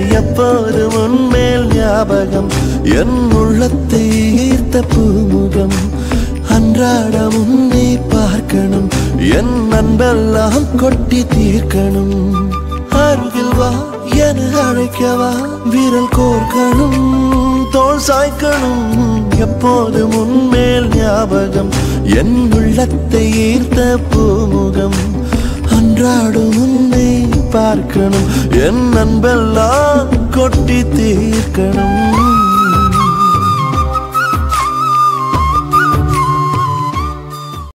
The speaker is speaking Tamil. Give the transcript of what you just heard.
எப்போது உன்மேல் ஞாபகம் என் உள்ளத்தை ஈர்த்த பூமுகம் அன்றாடம் உன்னை பார்க்கணும் என் அன்பெல்லாம் கொட்டி தீர்க்கணும் அருகில் வா என அழைக்கவா விரல் கோர்க்கணும் தோல் சாய்க்கணும் எப்போது உன்மேல் ஞாபகம் என் உள்ளத்தை ஈர்த்த பூமுகம் அன்றாடும் உன்னை பார்க்கணும் என் அன்பெல்லாம் கொட்டி தீர்க்கணும்